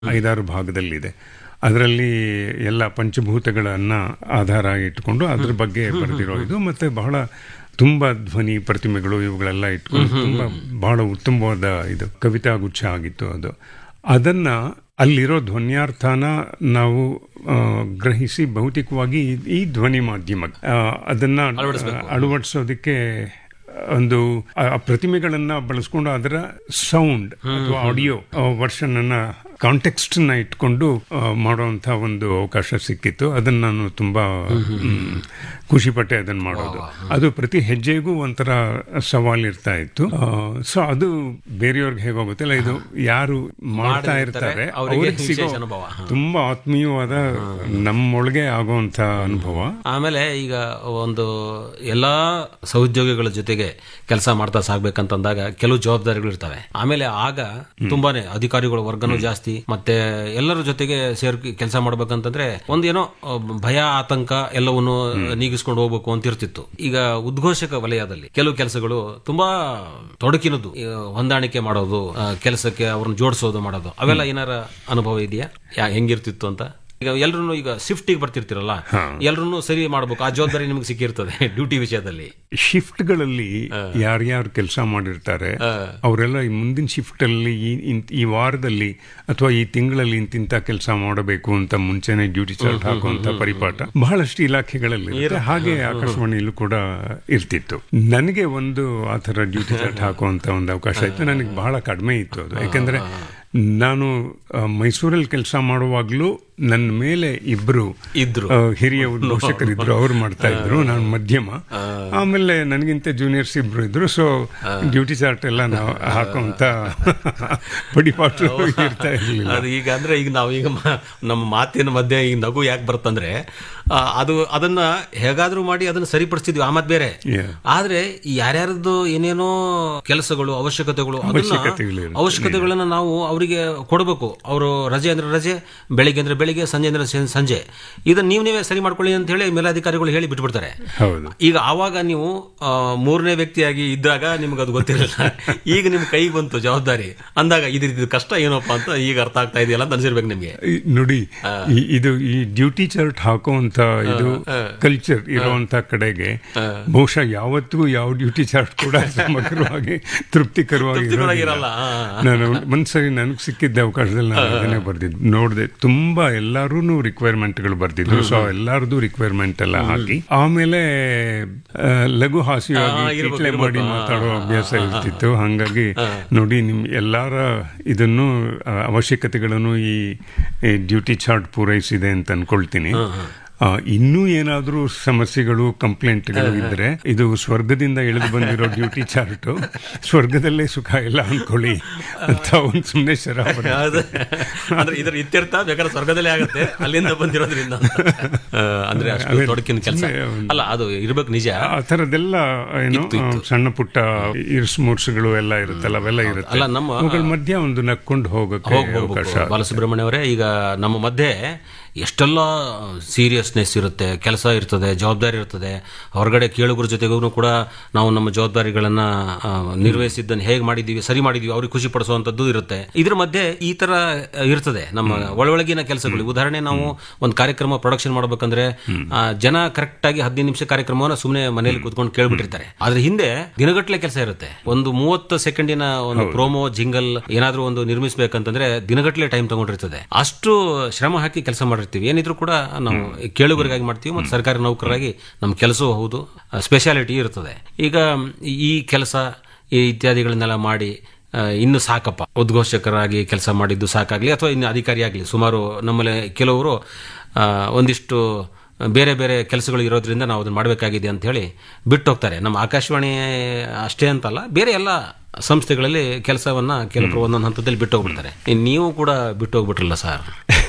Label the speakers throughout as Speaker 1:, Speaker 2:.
Speaker 1: ಐದಾರು ಭಾಗದಲ್ಲಿದೆ ಅದರಲ್ಲಿ ಎಲ್ಲ ಪಂಚಭೂತಗಳನ್ನ ಆಧಾರ ಇಟ್ಕೊಂಡು ಅದ್ರ ಬಗ್ಗೆ ಬರೆದಿರೋ ಇದು ಮತ್ತೆ ಬಹಳ ತುಂಬಾ ಧ್ವನಿ ಪ್ರತಿಮೆಗಳು ಇವುಗಳೆಲ್ಲ ಇಟ್ಕೊಂಡು ತುಂಬಾ ಬಹಳ ಉತ್ತಮವಾದ ಇದು ಕವಿತಾ ಗುಚ್ಛ ಆಗಿತ್ತು ಅದು ಅದನ್ನ ಅಲ್ಲಿರೋ ಧ್ವನ್ಯಾರ್ಥನ ನಾವು ಆ, ಗ್ರಹಿಸಿ ಭೌತಿಕವಾಗಿ ಈ- ಈ ಧ್ವನಿ ಮಾಧ್ಯಮ ಆ, ಅದನ್ನ ಅಳವಡಿಸೋದಕ್ಕೆ ಒಂದು ಆ ಆ ಪ್ರತಿಮೆಗಳನ್ನ ಬಳಸ್ಕೊಂಡು ಅದರ ಸೌಂಡ್ ಅಥವಾ ಆಡಿಯೋ ವರ್ಷನ್ ಅನ್ನ ಕಾಂಟೆಕ್ಸ್ಟ್ ನ ಇಟ್ಕೊಂಡು ಆ, ಮಾಡುವಂತ ಒಂದು ಅವಕಾಶ ಸಿಕ್ಕಿತ್ತು ಅದನ್ನ ನಾನು ತುಂಬಾ ಮ್, ಖುಷಿಪಟ್ಟೆ ಅದನ್ನ ಮಾಡೋದು ಅದು ಪ್ರತಿ ಹೆಜ್ಜೆಗೂ ಒಂಥರ ಸವಾಲ್ ಇರ್ತಾ ಇತ್ತು ಸೊ ಅದು ಬೇರೆಯವ್ರಿಗೆ ಹೇಗೋ ಗೊತ್ತಿಲ್ಲ ಇದು ಯಾರು ಮಾಡ್ತಾ ಇರ್ತಾರೆ
Speaker 2: ಅವ್ರಿಗೆ
Speaker 1: ಅವ್ರಿಗೆ ಸಿಗೋ
Speaker 2: ವಿಶೇಷ ಅನುಭವ.
Speaker 1: ತುಂಬಾ ಆತ್ಮೀಯವಾದ ನಮ್ಮೊಳಗೆ ಆಗುವಂತ ಅನುಭವ
Speaker 2: ಆಮೇಲೆ ಈಗ ಒಂದು ಎಲ್ಲಾ ಸಹೋದ್ಯೋಗಿಗಳ ಜೊತೆಗೆ ಕೆಲಸ ಮಾಡ್ತಾ ಸಾಗ್ಬೇಕಂತಂದಾಗ ಕೆಲವು ಜವಾಬ್ದಾರಿಗಳು ಇರ್ತವೆ ಆಮೇಲೆ ಆಗ ತುಂಬಾನೇ ಅಧಿಕಾರಿಗಳ ವರ್ಗನೂ ಜಾಸ್ತಿ ಮತ್ತೆ ಎಲ್ಲರ ಜೊತೆಗೆ ಸೇರ್ ಕೆಲಸ ಮಾಡ್ಬೇಕಂತಂದ್ರೆ ಒಂದೇನೋ ಅಹ್, ಭಯ ಆತಂಕ ಎಲ್ಲವನ್ನು ನೀಗಿಸ್ಕೊಂಡು ಹೋಗ್ಬೇಕು ಅಂತ ಇರ್ತಿತ್ತು ಈಗ ಉದ್ಘೋಷಕ ವಲಯದಲ್ಲಿ ಕೆಲವು ಕೆಲಸಗಳು ತುಂಬಾ ತೊಡಕಿನದು ಈಗ ಹೊಂದಾಣಿಕೆ ಮಾಡೋದು ಕೆಲಸಕ್ಕೆ ಅವ್ರನ್ನ ಜೋಡಿಸೋದು ಮಾಡೋದು ಅವೆಲ್ಲ ಏನಾರ ಅನುಭವ ಇದೆಯಾ ಯಾ- ಹೆಂಗಿರ್ತಿತ್ತು ಅಂತ ಈಗ ಎಲ್ರು ಈಗ ಶಿಫ್ಟಿಗೆ ಬರ್ತಿರ್ತಿರಲ್ಲ ಎಲ್ರು ಸರಿ ಮಾಡ್ಬೇಕು ಆ ಜವಾಬ್ದಾರಿ ನಿಮ್ಗೆ ಸಿಕ್ಕಿರ್ತದೆ ಡ್ಯೂಟಿ ವಿಷಯದಲ್ಲಿ
Speaker 1: ಶಿಫ್ಟ್ಗಳಲ್ಲಿ ಯಾರ್ಯಾರು ಕೆಲಸ ಮಾಡಿರ್ತಾರೆ ಅವರೆಲ್ಲ ಈ ಮುಂದಿನ ಶಿಫ್ಟ್ ಅಲ್ಲಿ ಈ ಇಂತ್- ಈ ವಾರದಲ್ಲಿ ಅಥವಾ ಈ ತಿಂಗಳಲ್ಲಿ ಇಂತಿಂತ ಕೆಲಸ ಮಾಡಬೇಕು ಅಂತ ಮುಂಚೆನೆ ಡ್ಯೂಟಿ ಚಾರ್ಟ್ ಹಾಕುವಂತ ಪರಿಪಾಠ ಬಹಳಷ್ಟು ಇಲಾಖೆಗಳಲ್ಲಿ ಇರುತ್ತೆ. ಹಾಗೆ ಆಕಾಶವಾಣಿಯಲ್ಲೂ ಕೂಡ ಇರ್ತಿತ್ತು ನನಗೆ ಒಂದು ಆ ಥರ ಡ್ಯೂಟಿ ಚಾರ್ಟ್ ಹಾಕುವಂತ ಒಂದು ಅವಕಾಶ ಇತ್ತು ನನಗೆ ಬಹಳ ಕಡಿಮೆ ಇತ್ತು ಅದು ಯಾಕಂದ್ರೆ ನಾನು ಆ, ಮೈಸೂರಲ್ಲಿ ಕೆಲಸ ಮಾಡುವಾಗ್ಲೂ ನನ್ನ ಮೇಲೆ ಇಬ್ರು
Speaker 2: ಇದ್ರು.
Speaker 1: ಆ, ಹಿರಿಯ ಉದ್ಘೋಷಕರಿದ್ರು ಅವ್ರು ಮಾಡ್ತಾ ಇದ್ರು ನಾನು ಮಧ್ಯಮ ಆಮೇಲೆ ನನಗಿಂತ ಜೂನಿಯರ್ಸ್ ಇಬ್ರು ಇದ್ರು ಸೊ ಡ್ಯೂಟಿ ಚಾರ್ಟ್ ಎಲ್ಲ ನಾವು ಹಾಕುವಂತ ಪಡಿಪಾಟು ಇರ್ತಾ ಇರ್ಲಿಲ್ಲ
Speaker 2: ಅದು ಈಗ ಅಂದ್ರೆ ಈಗ ನಾವು ಈಗ ಮ- ನಮ್ಮ ಮಾತಿನ ಮಧ್ಯೆ ಈಗ ನಗು ಯಾಕೆ ಬರ್ತಂದ್ರೆ ಆ, ಅದು ಅದನ್ನ ಹೇಗಾದ್ರೂ ಮಾಡಿ ಅದನ್ನ ಸರಿಪಡಿಸ್ತಿದ್ವಿ ಆ ಮಾತು ಬೇರೆ
Speaker 1: Yeah.
Speaker 2: ಆದ್ರೆ ಈ ಯಾರ್ಯಾರದ್ದು ಏನೇನೋ ಕೆಲಸಗಳು ಅವಶ್ಯಕತೆಗಳು ಅದನ್ನ
Speaker 1: ಅವಶ್ಯಕತೆಗಳಿರುತ್ತೆ.
Speaker 2: ಅವಶ್ಯಕತೆಗಳನ್ನ ನಾವು ಅವರಿಗೆ ಕೊಡಬೇಕು ಅವರು ರಜೆ ಅಂದ್ರೆ ರಜೆ ಬೆಳಿಗ್ಗೆ ಅಂದ್ರೆ ಬೆಳಿಗ್ಗೆ ಸಂಜೆ ಅಂದ್ರೆ ಸಂ- ಸಂಜೆ ಇದನ್ನ ನೀವು ನೀವೇ ಸರಿ ಮಾಡ್ಕೊಳ್ಳಿ ಅಂತ ಹೇಳಿ ಮೇಲಾಧಿಕಾರಿಗಳು ಹೇಳಿ ಬಿಟ್ಬಿಡ್ತಾರೆ
Speaker 1: ಹೌದು
Speaker 2: ಈಗ ಆವಾಗ ನೀವು ಆ, ಮೂರನೇ ವ್ಯಕ್ತಿಯಾಗಿ ಇದ್ದಾಗ ನಿಮ್ಗೆ ಅದು ಗೊತ್ತಿರಲಿಲ್ಲ ಈಗ ನಿಮ್ ಕೈಗೆ ಬಂತು ಜವಾಬ್ದಾರಿ ಅಂದಾಗ ಇದ್ರ ಕಷ್ಟ ಏನಪ್ಪಾ ಅಂತ ಈಗ ಅರ್ಥ ಆಗ್ತಾ ಇದೆಯಲ್ಲ ಅಂತ ಅನ್ಸಿರ್ಬೇಕು ನಿಮ್ಗೆ
Speaker 1: ಈ ನೋಡಿ ಈ- ಇದು ಈ ಡ್ಯೂಟಿ ಚಾರ್ಟ್ ಹಾಕುವಂತ ಇದು ಕಲ್ಚರ್ ಇರುವಂತ ಕಡೆಗೆ ಬಹುಶಃ ಯಾವತ್ತಿಗೂ ಯಾವ ಡ್ಯೂಟಿ ಚಾರ್ಟ್ ಕೂಡ ಸಮಗ್ರವಾಗಿ ತೃಪ್ತಿಕರವಾಗಿ
Speaker 2: ತೃಪ್ತಿಕರವಾಗಿ
Speaker 1: ಇರೋದಿಲ್ಲ.
Speaker 2: ಇರಲ್ಲ.
Speaker 1: ನಾನು ಒಂದ್ಸರಿ ನನಗೆ ಸಿಕ್ಕಿದ್ದ ಅವಕಾಶದಲ್ಲಿ ನಾನು ಅದನ್ನೇ ಬರ್ದಿದ್ದು ನೋಡಿದೆ ತುಂಬಾ ಎಲ್ಲಾರು ರಿಕ್ವೈರ್ಮೆಂಟ್ಗಳು ಬರ್ದಿದ್ರು ಸೊ ಎಲ್ಲಾರ್ದು ರಿಕ್ವೈರ್ಮೆಂಟ್ ಎಲ್ಲ ಹಾಕಿ ಆಮೇಲೆ ಆ, ಲಘು ಹಾಸ್ಯವಾಗಿ
Speaker 2: ಇರ್ಬೇಕು,
Speaker 1: ಕಿಟ್ಲೆ ಮಾಡಿ
Speaker 2: ಇರ್ಬೇಕು.
Speaker 1: ಮಾತಾಡೋ ಅಭ್ಯಾಸ ಇರ್ತಿತ್ತು ಹಾಗಾಗಿ ನೋಡಿ ನಿಮ್ ಎಲ್ಲಾರ ಇದನ್ನು ಆ, ಅವಶ್ಯಕತೆಗಳನ್ನು ಈ ಡ್ಯೂಟಿ ಚಾರ್ಟ್ ಪೂರೈಸಿದೆ ಅಂತ ಅನ್ಕೊಳ್ತೀನಿ ಆ, ಇನ್ನೂ ಏನಾದ್ರೂ ಸಮಸ್ಯೆಗಳು ಕಂಪ್ಲೇಂಟ್ಗಳು ಇದ್ರೆ ಇದು ಸ್ವರ್ಗದಿಂದ ಇಳಿದು ಬಂದಿರೋ ಡ್ಯೂಟಿ ಚಾರ್ಟ್ ಸ್ವರ್ಗದಲ್ಲೇ ಸುಖ ಇಲ್ಲ ಅನ್ಕೊಳ್ಳಿ ಅಂತ ಒಂದು ಸುಮ್ಮನೆ ಶರಾಬ
Speaker 2: ಅದು- ಅಂದ್ರೆ ಇದ್ರ ಇತ್ಯರ್ಥ ಬೇಕಾದ್ರೆ ಸ್ವರ್ಗದಲ್ಲೇ ಆಗುತ್ತೆ ಅಲ್ಲಿಂದ ಬಂದಿರೋದ್ರಿಂದ ಅಂತ. ಆ, ಅಂದ್ರೆ ಅಷ್ಟು ತೊಡಕಿನ ಕೆಲಸ ಅಲ್ಲ ಅದು ಇರ್ಬೇಕು ನಿಜ
Speaker 1: ಆ ಥರದ್ದೆಲ್ಲ ಏನು ಆ, ಸಣ್ಣ ಪುಟ್ಟ ಇರ್ಸ್ ಮೂರ್ಸ್ಗಳು ಎಲ್ಲ ಇರುತ್ತಲ್ಲ ಅವೆಲ್ಲ ಇರುತ್ತೆ
Speaker 2: ಅಲ್ಲ, ನಮ್ಮ-
Speaker 1: ಅವುಗಳ ಮಧ್ಯ ಒಂದು ನಕ್ಕೊಂಡು ಹೋಗೋಕೆ ಅವಕಾಶ
Speaker 2: ಹೋಗ್ಬೇಕು ಬಾಲಸುಬ್ರಹ್ಮಣ್ಯ ಅವರೇ ಈಗ ನಮ್ಮ ಮಧ್ಯೆ ಎಷ್ಟೆಲ್ಲ ಸೀರಿಯಸ್ನೆಸ್ ಇರುತ್ತೆ ಕೆಲಸ ಇರ್ತದೆ ಜವಾಬ್ದಾರಿ ಇರ್ತದೆ ಹೊರಗಡೆ ಕೇಳುಗರ ಜೊತೆಗೂ ಕೂಡ ನಾವು ನಮ್ಮ ಜವಾಬ್ದಾರಿಗಳನ್ನ ಆ, ನಿರ್ವಹಿಸಿದ್ದನ್ನು ಹೇಗೆ ಮಾಡಿದೀವಿ ಸರಿ ಮಾಡಿದೀವಿ ಅವ್ರಿಗೆ ಖುಷಿ ಪಡಿಸುವಂತದ್ದು ಇರುತ್ತೆ ಇದ್ರ ಮಧ್ಯೆ ಈ ತರ ಆ, ಇರ್ತದೆ ನಮ್ಮ ಒಳೊಳಗಿನ ಕೆಲಸಗಳು ಉದಾಹರಣೆ ನಾವು ಒಂದು ಕಾರ್ಯಕ್ರಮ ಪ್ರೊಡಕ್ಷನ್ ಮಾಡ್ಬೇಕಂದ್ರೆ ಆ, ಜನ ಕರೆಕ್ಟ್ ಆಗಿ ಹದಿನೈದು ನಿಮಿಷ ಕಾರ್ಯಕ್ರಮವನ್ನ ಸುಮ್ಮನೆ ಮನೆಯಲ್ಲಿ ಕೂತ್ಕೊಂಡು ಕೇಳ್ಬಿಟ್ಟಿರ್ತಾರೆ ಆದ್ರೆ ಹಿಂದೆ ದಿನಗಟ್ಟಲೆ ಕೆಲಸ ಇರುತ್ತೆ ಒಂದು ಮೂವತ್ತು ಸೆಕೆಂಡಿನ ಒಂದು ಪ್ರೋಮೋ ಜಿಂಗಲ್ ಏನಾದ್ರೂ ಒಂದು ನಿರ್ಮಿಸಬೇಕಂತಂದ್ರೆ ದಿನಗಟ್ಟಲೆ ಟೈಮ್ ತಗೊಂಡಿರ್ತದೆ ಅಷ್ಟು ಶ್ರಮ ಹಾಕಿ ಕೆಲಸ ಮಾಡಿರ್ತೀವಿ ಏನಿದ್ರು ಕೂಡ ನಾವು ಕೇಳುಗರಿಗಾಗಿ ಮಾಡ್ತೀವಿ ಮತ್ತು ಸರ್ಕಾರಿ ನೌಕರರಾಗಿ ನಮ್ಮ ಕೆಲಸವೂ ಹೌದು ಸ್ಪೆಷಾಲಿಟಿ ಇರ್ತದೆ ಈಗ ಈ ಕೆಲಸ ಈ ಇತ್ಯಾದಿಗಳನ್ನೆಲ್ಲ ಮಾಡಿ ಆ, ಇನ್ನು ಸಾಕಪ್ಪ ಉದ್ಘೋಷಕರಾಗಿ ಕೆಲಸ ಮಾಡಿದ್ದು ಸಾಕಾಗ್ಲಿ ಅಥವಾ ಇನ್ನು ಅಧಿಕಾರಿ ಆಗಲಿ ಸುಮಾರು ನಮ್ಮಲ್ಲಿ ಕೆಲವರು ಆ, ಒಂದಿಷ್ಟು ಬೇರೆ ಬೇರೆ ಕೆಲಸಗಳು ಇರೋದ್ರಿಂದ ನಾವು ಅದನ್ನ ಮಾಡಬೇಕಾಗಿದೆ ಅಂತ ಹೇಳಿ ಬಿಟ್ಟು ಹೋಗ್ತಾರೆ ನಮ್ಮ ಆಕಾಶವಾಣಿ ಅಷ್ಟೇ ಅಂತಲ್ಲ ಬೇರೆ ಎಲ್ಲ ಸಂಸ್ಥೆಗಳಲ್ಲಿ ಕೆಲಸವನ್ನ ಕೆಲವರು ಒಂದೊಂದು ಹಂತದಲ್ಲಿ ಬಿಟ್ಟು ಹೋಗ್ಬಿಡ್ತಾರೆ ಇನ್ನು ನೀವು ಕೂಡ ಬಿಟ್ಟು ಹೋಗ್ಬಿಟ್ರಲ್ಲ ಸರ್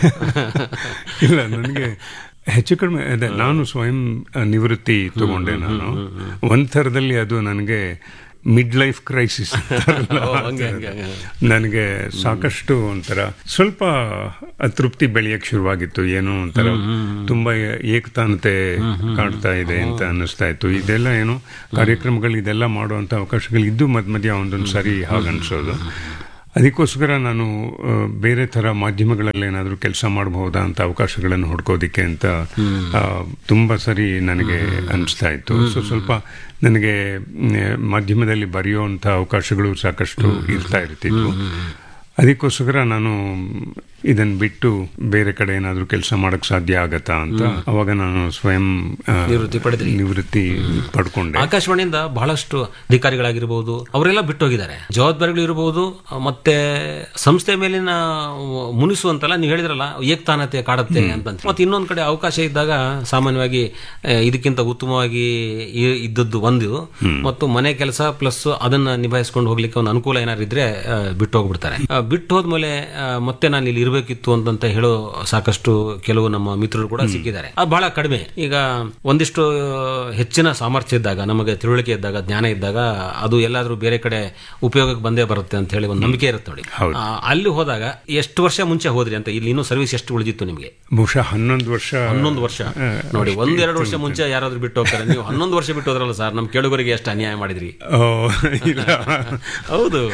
Speaker 1: ಇಲ್ಲ ನನಗೆ ಹೆಚ್ಚು ಕಡಿಮೆ ಅದೇ ನಾನು ಸ್ವಯಂ ಆ, ನಿವೃತ್ತಿ ತಗೊಂಡೆ ನಾನು ಒಂದ್ ಥರದಲ್ಲಿ ಅದು ನನಗೆ ಮಿಡ್ ಲೈಫ್ ಕ್ರೈಸಿಸ್
Speaker 2: ಹಂಗೆ, ಹಂಗೆ, ಹಂಗೆ.
Speaker 1: ನನಗೆ ಸಾಕಷ್ಟು ಒಂಥರ ಸ್ವಲ್ಪ ಅತೃಪ್ತಿ ಬೆಳೆಯಕ್ ಶುರುವಾಗಿತ್ತು ಏನೋ ಒಂಥರ ತುಂಬಾ ಏಕತಾನತೆ ಕಾಡ್ತಾ ಇದೆ ಅಂತ ಅನ್ನಿಸ್ತಾ ಇತ್ತು ಇದೆಲ್ಲ ಏನು ಕಾರ್ಯಕ್ರಮಗಳು ಇದೆಲ್ಲ ಮಾಡುವಂತ ಅವಕಾಶಗಳು ಇದ್ದು ಮಧ್ಯ ಮಧ್ಯ ಒಂದೊಂದು ಸರಿ ಹಾಗನ್ಸೋದು ಅದಕ್ಕೋಸ್ಕರ ನಾನು ಆ, ಬೇರೆ ಥರ ಮಾಧ್ಯಮಗಳಲ್ಲಿ ಏನಾದರೂ ಕೆಲಸ ಮಾಡಬಹುದಾ ಅಂತ ಅವಕಾಶಗಳನ್ನು ಹುಡ್ಕೋದಿಕ್ಕೆ ಅಂತ ಆ, ತುಂಬ ಸರಿ ನನಗೆ ಅನಿಸ್ತಾ ಇತ್ತು ಸೊ ಸ್ವಲ್ಪ ನನಗೆ ಮ್, ಮಾಧ್ಯಮದಲ್ಲಿ ಬರೆಯುವಂಥ ಅವಕಾಶಗಳು ಸಾಕಷ್ಟು ಇರ್ತಾ ಇರ್ತಿತ್ತು ಅದಕ್ಕೋಸ್ಕರ ನಾನು ಇದನ್ನು ಬಿಟ್ಟು ಬೇರೆ ಕಡೆ ಏನಾದರೂ ಕೆಲಸ ಮಾಡಕ್ ಸಾಧ್ಯ ಆಗತ್ತಾ ಅಂತ ಅವಾಗ ನಾನು ಸ್ವಯಂ ಆ,
Speaker 2: ನಿವೃತ್ತಿ ಪಡೆದ್ರಿ.
Speaker 1: ನಿವೃತ್ತಿ ಪಡ್ಕೊಂಡೆ
Speaker 2: ಆಕಾಶವಾಣಿಯಿಂದ ಬಹಳಷ್ಟು ಅಧಿಕಾರಿಗಳಾಗಿರ್ಬೋದು ಅವರೆಲ್ಲ ಬಿಟ್ಟು ಹೋಗಿದ್ದಾರೆ ಜವಾಬ್ದಾರಿಗಳು ಇರಬಹುದು ಮತ್ತೆ ಸಂಸ್ಥೆ ಮೇಲಿನ ಮುನಿಸುವಂತಲ್ಲ ನೀವು ಹೇಳಿದ್ರಲ್ಲ ಏಕ್ತಾನತೆ ಕಾಡತ್ತೆ ಅಂತ ಮತ್ತೆ ಇನ್ನೊಂದು ಕಡೆ ಅವಕಾಶ ಇದ್ದಾಗ ಸಾಮಾನ್ಯವಾಗಿ ಆ, ಇದಕ್ಕಿಂತ ಉತ್ತಮವಾಗಿ ಇ- ಇದ್ದದ್ದು ಒಂದು ಮತ್ತು ಮನೆ ಕೆಲಸ ಪ್ಲಸ್ ಅದನ್ನ ನಿಭಾಯಿಸ್ಕೊಂಡು ಹೋಗ್ಲಿಕ್ಕೆ ಒಂದು ಅನುಕೂಲ ಏನಾದ್ರು ಇದ್ರೆ ಆ, ಬಿಟ್ಟು ಹೋಗ್ಬಿಡ್ತಾರೆ ಆ, ಬಿಟ್ಟು ಹೋದ್ಮೇಲೆ ಆ, ಮತ್ತೆ ನಾನು ಇಲ್ಲಿ ಇರಬೇಕಿತ್ತು ಅಂತಂತ ಹೇಳೋ ಸಾಕಷ್ಟು ಕೆಲವು ನಮ್ಮ ಮಿತ್ರರು ಕೂಡ ಸಿಕ್ಕಿದ್ದಾರೆ ಅದು ಬಹಳ ಕಡಿಮೆ ಈಗ ಒಂದಿಷ್ಟು ಹೆಚ್ಚಿನ ಸಾಮರ್ಥ್ಯ ಇದ್ದಾಗ ನಮಗೆ ತಿಳುವಳಿಕೆ ಇದ್ದಾಗ ಜ್ಞಾನ ಇದ್ದಾಗ ಅದು ಎಲ್ಲಾದ್ರೂ ಬೇರೆ ಕಡೆ ಉಪಯೋಗಕ್ಕೆ ಬಂದೇ ಬರುತ್ತೆ ಅಂತ ಹೇಳಿ ಒಂದು ನಂಬಿಕೆ ಇರುತ್ತೆ ನೋಡಿ
Speaker 1: ಹೌದು.
Speaker 2: ಆ, ಅಲ್ಲಿ ಹೋದಾಗ ಎಷ್ಟು ವರ್ಷ ಮುಂಚೆ ಹೋದ್ರಿ ಅಂತ ಇಲ್ಲಿ ಇನ್ನೂ ಸರ್ವಿಸ್ ಎಷ್ಟು ಉಳಿದಿತ್ತು ನಿಮಗೆ
Speaker 1: ಬಹುಶಃ ಹನ್ನೊಂದು ವರ್ಷ
Speaker 2: ಹನ್ನೊಂದು ವರ್ಷ ನೋಡಿ ಒಂದೆರಡು ವರ್ಷ ಮುಂಚೆ ಯಾರಾದ್ರೂ ಬಿಟ್ಟು ಹೋಗ್ತಾರೆ ನೀವು ಹನ್ನೊಂದು ವರ್ಷ ಬಿಟ್ಟು ಹೋದ್ರಲ್ಲ ಸರ್ ನಮ್ಮ ಕೆಳಗರಿಗೆ ಎಷ್ಟು ಅನ್ಯಾಯ ಮಾಡಿದ್ರಿ
Speaker 1: ಓ, ಇಲ್ಲ
Speaker 2: ಹೌದು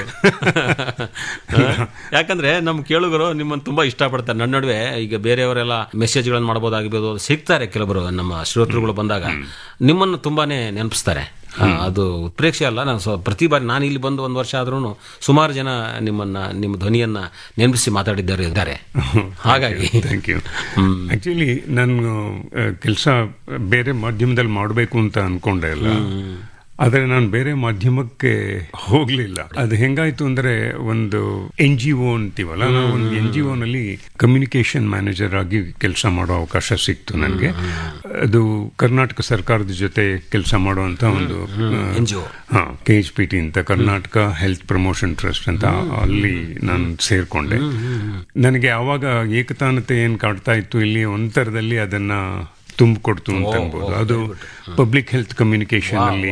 Speaker 2: ಯಾಕಂದ್ರೆ ನಮ್ಮ ಕೇಳುಗರು ನಿಮ್ಮನ್ನು ತುಂಬಾ ಇಷ್ಟಪಡ್ತಾರೆ ನನ್ನ ನಡುವೆ ಈಗ ಬೇರೆಯವರೆಲ್ಲ ಮೆಸೇಜ್ಗಳನ್ನು ಮಾಡ್ಬೋದಾಗಿರ್ಬೋದು ಸಿಗ್ತಾರೆ ಕೆಲವರು ನಮ್ಮ ಶ್ರೋತೃಗಳು ಬಂದಾಗ ನಿಮ್ಮನ್ನು ತುಂಬಾನೇ ನೆನಪಿಸ್ತಾರೆ ಆ, ಅದು ಉತ್ಪ್ರೇಕ್ಷೆ ಅಲ್ಲ ನಾನು ಸ್ವ- ಪ್ರತಿ ಬಾರಿ ನಾನು ಇಲ್ಲಿ ಬಂದು ಒಂದು ವರ್ಷ ಆದ್ರೂ ಸುಮಾರು ಜನ ನಿಮ್ಮನ್ನ ನಿಮ್ಮ ಧ್ವನಿಯನ್ನ ನೆನಪಿಸಿ ಮಾತಾಡಿದ್ದಾರೆ ಇದ್ದಾರೆ ಹಾಗಾಗಿ
Speaker 1: ಥ್ಯಾಂಕ್ ಯು ಆಕ್ಚುಲಿ ನಾನು ಕೆಲಸ ಬೇರೆ ಮಾಧ್ಯಮದಲ್ಲಿ ಮಾಡಬೇಕು ಅಂತ ಅನ್ಕೊಂಡೆ ಇಲ್ಲ ಆದರೆ ನಾನು ಬೇರೆ ಮಾಧ್ಯಮಕ್ಕೆ ಹೋಗ್ಲಿಲ್ಲ ಅದು ಹೆಂಗಾಯ್ತು ಅಂದ್ರೆ ಒಂದು ಎನ್ ಜಿ ಒ ಅಂತೀವಲ್ಲ ನಾವು ಒಂದು ಎನ್ ಜಿ ನಲ್ಲಿ ಕಮ್ಯುನಿಕೇಶನ್ ಮ್ಯಾನೇಜರ್ ಆಗಿ ಕೆಲಸ ಮಾಡೋ ಅವಕಾಶ ಸಿಕ್ತು ನನಗೆ ಅದು ಕರ್ನಾಟಕ ಸರ್ಕಾರದ ಜೊತೆ ಕೆಲಸ ಮಾಡುವಂತ ಒಂದು
Speaker 2: ಎನ್ ಜಿ ಒ
Speaker 1: ಹಾ ಕೆ ಎಚ್ ಪಿ ಟಿ ಅಂತ ಕರ್ನಾಟಕ ಹೆಲ್ತ್ ಪ್ರಮೋಷನ್ ಟ್ರಸ್ಟ್ ಅಂತ ಅಲ್ಲಿ ನಾನು ಸೇರ್ಕೊಂಡೆ ನನಗೆ ಆವಾಗ ಏಕತಾನತೆ ಏನ್ ಕಾಡ್ತಾ ಇತ್ತು ಇಲ್ಲಿ ಒಂಥರದಲ್ಲಿ ಅದನ್ನ ತುಂಬಿಕೊಡ್ತು ಅಂತ ಅನ್ಬೋದು ಅದು ಪಬ್ಲಿಕ್ ಹೆಲ್ತ್ ಕಮ್ಯುನಿಕೇಶನ್ ಅಲ್ಲಿ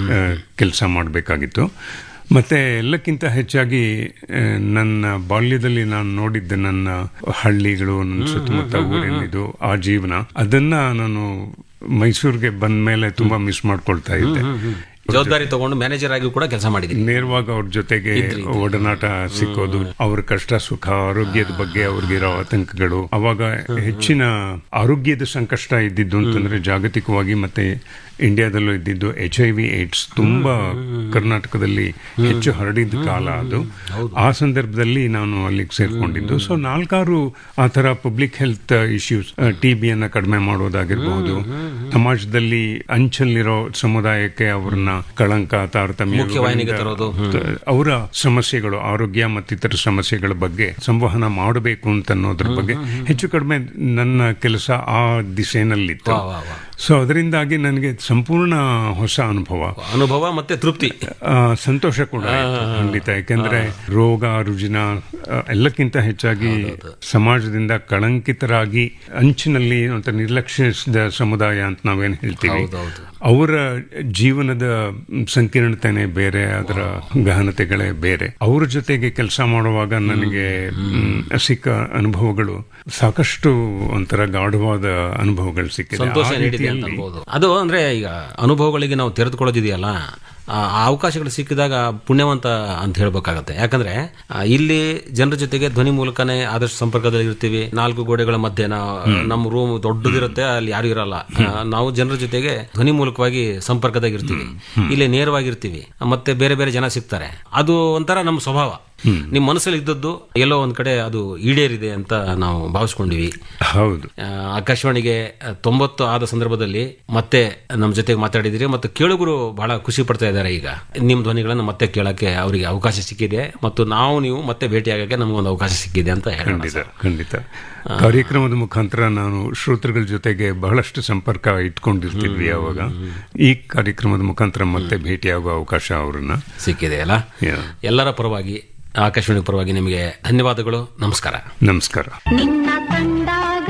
Speaker 1: ಕೆಲಸ ಮಾಡಬೇಕಾಗಿತ್ತು ಮತ್ತೆ ಎಲ್ಲಕ್ಕಿಂತ ಹೆಚ್ಚಾಗಿ ಆ, ನನ್ನ ಬಾಲ್ಯದಲ್ಲಿ ನಾನು ನೋಡಿದ್ದ ನನ್ನ ಹಳ್ಳಿಗಳು ನನ್ನ ಸುತ್ತಮುತ್ತ ಊರೇನಿದು ಆ ಜೀವನ ಅದನ್ನ ನಾನು ಮೈಸೂರಿಗೆ ಬಂದ ಮೇಲೆ ತುಂಬಾ ಮಿಸ್ ಮಾಡ್ಕೊಳ್ತಾ ಇದ್ದೆ
Speaker 2: ಜವಾಬ್ದಾರಿ ತಗೊಂಡು ಮ್ಯಾನೇಜರ್ ಆಗಿ ಕೂಡ ಕೆಲಸ ಮಾಡಿದ್ರಿ
Speaker 1: ನೇರವಾಗಿ ಅವ್ರ ಜೊತೆಗೆ ಒಡನಾಟ ಸಿಕ್ಕೋದು ಅವ್ರ ಕಷ್ಟ ಸುಖ ಆರೋಗ್ಯದ ಬಗ್ಗೆ ಅವ್ರಿಗಿರೋ ಆತಂಕಗಳು ಅವಾಗ ಹೆಚ್ಚಿನ ಆರೋಗ್ಯದ ಸಂಕಷ್ಟ ಇದ್ದಿದ್ದು ಅಂತಂದ್ರೆ ಜಾಗತಿಕವಾಗಿ ಮತ್ತೆ ಇಂಡಿಯಾದಲ್ಲೂ ಇದ್ದಿದ್ದು ಎಚ್ ಐ ವಿ ಏಡ್ಸ್ ತುಂಬಾ ಕರ್ನಾಟಕದಲ್ಲಿ ಹೆಚ್ಚು ಹರಡಿದ ಕಾಲ ಅದು ಆ ಸಂದರ್ಭದಲ್ಲಿ ನಾನು ಅಲ್ಲಿಗೆ ಸೇರ್ಕೊಂಡಿದ್ದು ಸೊ ನಾಲ್ಕಾರು ಆ ತರ ಪಬ್ಲಿಕ್ ಹೆಲ್ತ್ ಇಶ್ಯೂಸ್ ಟಿ ಬಿಯನ್ನ ಕಡಿಮೆ ಮಾಡೋದಾಗಿರ್ಬಹುದು ಸಮಾಜದಲ್ಲಿ ಅಂಚಲ್ಲಿರೋ ಸಮುದಾಯಕ್ಕೆ ಅವ್ರನ್ನ ಕಳಂಕ ತಾರತಮ್ಯ
Speaker 2: ಮುಖ್ಯವಾಹಿನಿಗೆ ತರೋದು.
Speaker 1: ಅವರ ಸಮಸ್ಯೆಗಳು ಆರೋಗ್ಯ ಮತ್ತಿತರ ಸಮಸ್ಯೆಗಳ ಬಗ್ಗೆ ಸಂವಹನ ಮಾಡಬೇಕು ಅಂತ ಅನ್ನೋದ್ರ ಬಗ್ಗೆ ಹೆಚ್ಚು ಕಡಿಮೆ ನನ್ನ ಕೆಲಸ ಆ ದಿಶೆನಲ್ಲಿತ್ತು
Speaker 2: ವಾ, ವಾ, ವಾ.
Speaker 1: ಸೊ ಅದರಿಂದಾಗಿ ನನಗೆ ಸಂಪೂರ್ಣ ಹೊಸ ಅನುಭವ
Speaker 2: ಅನುಭವ ಮತ್ತೆ ತೃಪ್ತಿ
Speaker 1: ಆ, ಸಂತೋಷ ಕೂಡ ಆಯ್ತು, ಖಂಡಿತ ಯಾಕೆಂದ್ರೆ ರೋಗ ರುಜಿನ ಆ, ಎಲ್ಲಕ್ಕಿಂತ ಹೆಚ್ಚಾಗಿ ಸಮಾಜದಿಂದ ಕಳಂಕಿತರಾಗಿ ಅಂಚಿನಲ್ಲಿ ಅಂತ ನಿರ್ಲಕ್ಷಿಸಿದ ಸಮುದಾಯ ಅಂತ ನಾವೇನ್ ಹೇಳ್ತೀವಿ
Speaker 2: ಹೌದೌದು.
Speaker 1: ಅವರ ಜೀವನದ ಸಂಕೀರ್ಣತೆನೇ ಬೇರೆ ಅದರ ಗಹನತೆಗಳೇ ಬೇರೆ ಅವ್ರ ಜೊತೆಗೆ ಕೆಲಸ ಮಾಡುವಾಗ ನನಗೆ ಮ್, ಸಿಕ್ಕ ಅನುಭವಗಳು ಸಾಕಷ್ಟು ಒಂಥರ ಗಾಢವಾದ ಅನುಭವಗಳು ಸಿಕ್ಕಿದೆ
Speaker 2: ಸಂತೋಷ
Speaker 1: ಆ
Speaker 2: ನೀಡಿದೆ ಅಂತ
Speaker 1: ರೀತಿಯಲ್ಲಿ
Speaker 2: ಅನ್ಬೋದು ಅದು ಅಂದ್ರೆ ಈಗ ಅನುಭವಗಳಿಗೆ ನಾವು ತೆರೆದುಕೊಳ್ಳೋದಿದೆಯಲ್ಲ ಆ ಆ ಅವಕಾಶಗಳು ಸಿಕ್ಕಿದಾಗ ಪುಣ್ಯವಂತ ಅಂತ ಹೇಳ್ಬೇಕಾಗತ್ತೆ ಯಾಕಂದ್ರೆ ಆ, ಇಲ್ಲಿ ಜನರ ಜೊತೆಗೆ ಧ್ವನಿ ಮೂಲಕನೇ ಆದಷ್ಟು ಸಂಪರ್ಕದಲ್ಲಿ ಇರ್ತೀವಿ ನಾಲ್ಕು ಗೋಡೆಗಳ ಮಧ್ಯೆ ನಾವು ನಮ್ಮ ರೂಮ್ ದೊಡ್ಡದಿರುತ್ತೆ ಅಲ್ಲಿ ಯಾರು ಇರಲ್ಲ ಆ, ನಾವು ಜನರ ಜೊತೆಗೆ ಧ್ವನಿ ಮೂಲಕವಾಗಿ ಸಂಪರ್ಕದಾಗ ಇರ್ತೀವಿ ಇಲ್ಲಿ ನೇರವಾಗಿರ್ತೀವಿ ಮತ್ತೆ ಬೇರೆ ಬೇರೆ ಜನ ಸಿಗ್ತಾರೆ ಅದು ಒಂಥರ ನಮ್ಮ ಸ್ವಭಾವ ನಿಮ್ಮ ಮನಸ್ಸಲ್ಲಿ ಇದ್ದದ್ದು ಎಲ್ಲೋ ಒಂದ್ ಕಡೆ ಅದು ಈಡೇರಿದೆ ಅಂತ ನಾವು ಭಾವಿಸ್ಕೊಂಡಿವಿ
Speaker 1: ಹೌದು
Speaker 2: ಆ, ಆಕಾಶವಾಣಿಗೆ ಆ, ತೊಂಬತ್ತು ಆದ ಸಂದರ್ಭದಲ್ಲಿ ಮತ್ತೆ ನಮ್ಮ ಜೊತೆಗೆ ಮಾತಾಡಿದಿರಿ ಮತ್ತು ಕೇಳುಗರು ಬಹಳ ಖುಷಿ ಪಡ್ತಾ ಇದ್ದಾರೆ ಈಗ ನಿಮ್ಮ ಧ್ವನಿಗಳನ್ನು ಮತ್ತೆ ಕೇಳಕ್ಕೆ ಅವರಿಗೆ ಅವಕಾಶ ಸಿಕ್ಕಿದೆ ಮತ್ತು ನಾವು ನೀವು ಮತ್ತೆ ಭೇಟಿಯಾಗಕ್ಕೆ ನಮಗೊಂದು ಅವಕಾಶ ಸಿಕ್ಕಿದೆ ಅಂತ ಹೇಳೋಣ
Speaker 1: ಖಂಡಿತ ಖಂಡಿತ ಕಾರ್ಯಕ್ರಮದ ಮುಖಾಂತರ ನಾನು ಶ್ರೋತೃಗಳ ಜೊತೆಗೆ ಬಹಳಷ್ಟು ಸಂಪರ್ಕ ಇಟ್ಕೊಂಡಿರ್ತಿದ್ವಿ ಅವಾಗ ಈ ಕಾರ್ಯಕ್ರಮದ ಮುಖಾಂತರ ಮತ್ತೆ ಭೇಟಿಯಾಗುವ ಅವಕಾಶ ಅವ್ರನ್ನ
Speaker 2: ಸಿಕ್ಕಿದೆ ಅಲ್ಲ
Speaker 1: Yeah.
Speaker 2: ಎಲ್ಲರ ಪರವಾಗಿ ಆಕಾಶವಾಣಿ ಪರವಾಗಿ ನಿಮಗೆ ಧನ್ಯವಾದಗಳು ನಮಸ್ಕಾರ
Speaker 1: ನಮಸ್ಕಾರ
Speaker 3: ನಿನ್ನ ಕಂಡಾಗ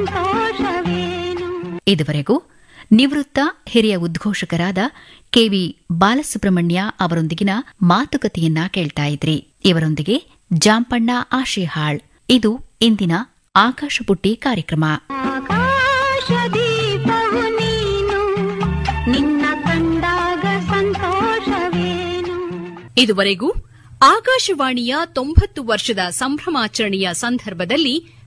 Speaker 3: ಸಂತೋಷವೇನು
Speaker 4: ಇದುವರೆಗೂ ನಿವೃತ್ತ ಹಿರಿಯ ಉದ್ಘೋಷಕರಾದ ಕೆವಿ ಬಾಲಸುಬ್ರಹ್ಮಣ್ಯ ಅವರೊಂದಿಗಿನ ಮಾತುಕತೆಯನ್ನ ಕೇಳ್ತಾ ಇದ್ರಿ ಇವರೊಂದಿಗೆ ಜಾಂಪಣ್ಣ ಆಶಿಹಾಳ್ ಇದು ಇಂದಿನ ಆಕಾಶಪುಟ್ಟಿ ಕಾರ್ಯಕ್ರಮ
Speaker 3: ಆಕಾಶ ದೀಪವು ನೀನು ನಿನ್ನ ಕಂಡಾಗ ಸಂತೋಷವೇನು
Speaker 5: ಇದುವರೆಗೂ ಆಕಾಶವಾಣಿಯ ತೊಂಬತ್ತು ವರ್ಷದ ಸಂಭ್ರಮಾಚರಣೆಯ ಸಂದರ್ಭದಲ್ಲಿ